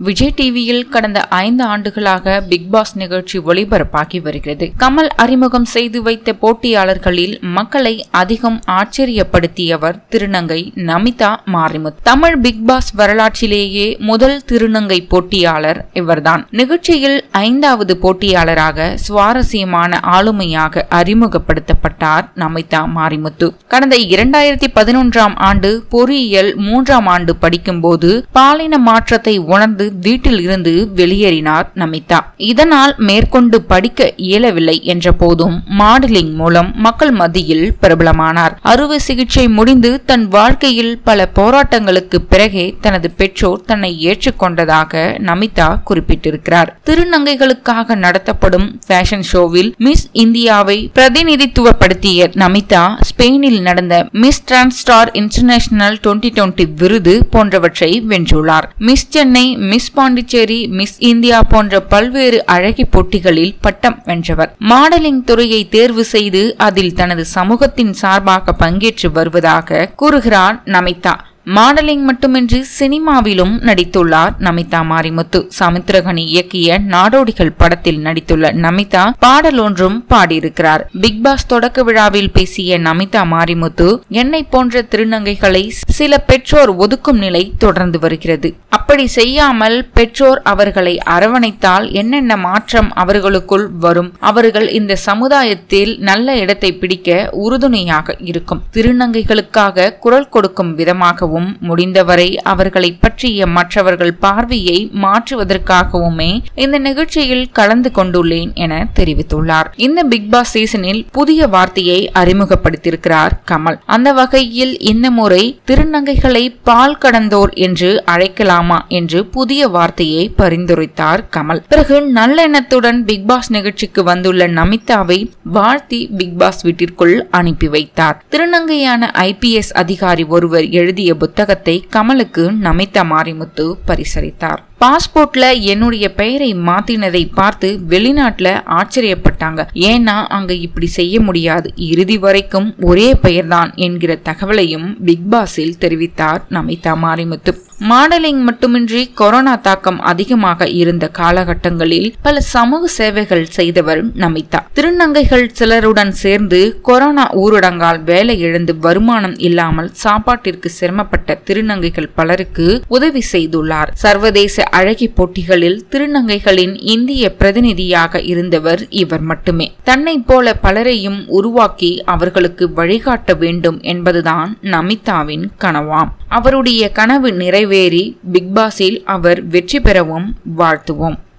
விஜய் டிவியில் கடந்த ஐந்து ஆண்டுகளாக பிக் பாஸ் நிகழ்ச்சி ஒளிபரப்பாகி வருகிறது கமல் அறிமுகம் செய்து வைத்த போட்டியாளர்களில் மக்களை அதிகம் ஆச்சரியப்படுத்தியவர் திருநங்கை நமிதா மாரிமுத் தமிழ் பிக் பாஸ் வரலாற்றிலேயே முதல் திருநங்கை போட்டியாளர் இவர்தான் நிகழ்ச்சியில் ஐந்தாவது போட்டியாளராக சுவாரஸ்யமான ஆளுமையாக அறிமுகப்படுத்தப்பட்டார் நமிதா மாரிமுத்து கடந்த இரண்டாயிரத்தி பதினொன்றாம் ஆண்டு பொறியியல் மூன்றாம் ஆண்டு படிக்கும்போது பாலின மாற்றத்தை உணர்ந்து வீட்டில் இருந்து வெளியேறினார் நமிதா இதனால் மேற்கொண்டு படிக்க இயலவில்லை என்ற போதும் மாடலிங் மூலம் மக்கள் மத்தியில் பிரபலமானார் அறுவை சிகிச்சை முடிந்து தன் வாழ்க்கையில் பல போராட்டங்களுக்கு பிறகே தனது பெற்றோர் தன்னை ஏற்றுக்கொண்டதாக நமிதா குறிப்பிட்டிருக்கிறார் திருநங்கைகளுக்காக நடத்தப்படும் ஃபேஷன் ஷோவில் மிஸ் இந்தியாவை பிரதிநிதித்துவப்படுத்திய நமிதா ஸ்பெயினில் நடந்த Miss Transtar International twenty twenty விருது போன்றவற்றை வென்றுள்ளார் Miss Chennai Miss Pondicherry Miss India போன்ற பல்வேறு அழகி போட்டிகளில் பட்டம் வென்றவர் மாடலிங் துறையை தேர்வு செய்து அதில் தனது சமூகத்தின் சார்பாக பங்கேற்று வருவதாக கூறுகிறார் நமிதா மாடலிங் மட்டுமின்றி சினிமாவிலும் நடித்துள்ளார் நமிதா மாரிமுத்து சமுத்திரகனி இயக்கிய நாடோடிகள் படத்தில் நடித்துள்ள நமிதா பாடல் ஒன்றும் பாடியிருக்கிறார் பிக் பாஸ் தொடக்க விழாவில் பேசிய நமிதா மாரிமுத்து என்னை போன்ற திருநங்கைகளை சில பெற்றோர் ஒதுக்கும் நிலை தொடர்ந்து வருகிறது அப்படி செய்யாமல் பெற்றோர் அவர்களை அரவணைத்தால் என்னென்ன மாற்றம் அவர்களுக்குள் வரும் அவர்கள் இந்த சமுதாயத்தில் நல்ல இடத்தை பிடிக்க உறுதுணையாக இருக்கும் திருநங்கைகளுக்காக குரல் கொடுக்கும் விதமாகவும் முடிந்தவரை அவர்களை பற்றிய மற்றவர்கள் பார்வையை மாற்றுவதற்காகவுமே இந்த நிகழ்ச்சியில் கலந்து கொண்டுள்ளேன் என தெரிவித்துள்ளார் இந்த பிக் பாஸ் சீசனில் புதிய வார்த்தையை அறிமுகப்படுத்தியிருக்கிறார் கமல் அந்த வகையில் இந்த முறை திருநங்கைகளை பால் கடந்தோர் என்று அழைக்கலாமா என்று புதிய வார்த்தையை பரிந்துரைத்தார் கமல் பிறகு நல்லெண்ணத்துடன் பிக் பாஸ் நிகழ்ச்சிக்கு வந்துள்ள நமிதாவை வாழ்த்தி பிக் பாஸ் வீட்டிற்குள் அனுப்பி வைத்தார் திருநங்கையான ஐபிஎஸ் அதிகாரி ஒருவர் எழுதிய புத்தகத்தை கமலுக்கு நமிதா மாரிமுத்து பரிசளித்தார் பாஸ்போர்ட்ல என்னுடைய பெயரை மாத்தினதை பார்த்து வெளிநாட்டுல ஆச்சரியப்பட்டாங்க ஏன்னா அங்க இப்படி செய்ய முடியாது இறுதி வரைக்கும் ஒரே பெயர்தான் என்கிற தகவலையும் பிக் பாஸில் தெரிவித்தார் நமிதா மாரிமுத்து மாடலிங் மட்டுமின்றி கொரோனா தாக்கம் அதிகமாக இருந்த காலகட்டங்களில் பல சமூக சேவைகள் செய்தவர் நமிதா திருநங்கைகள் சிலருடன் சேர்ந்து கொரோனா ஊரடங்கால் வேலை இழந்து வருமானம் இல்லாமல் சாப்பாட்டிற்கு சிரமப்பட்ட திருநங்கைகள் பலருக்கு உதவி செய்துள்ளார் சர்வதேச அழகி போட்டிகளில் திருநங்கைகளின் இந்திய பிரதிநிதியாக இருந்தவர் இவர் மட்டுமே தன்னை போல பலரையும் உருவாக்கி அவர்களுக்கு வழிகாட்ட வேண்டும் என்பதுதான் நமிதாவின் கனவாம் அவருடைய கனவு நிறைவேறி பிக்பாஸில் அவர் வெற்றி பெறவும் வாழ்த்துவோம்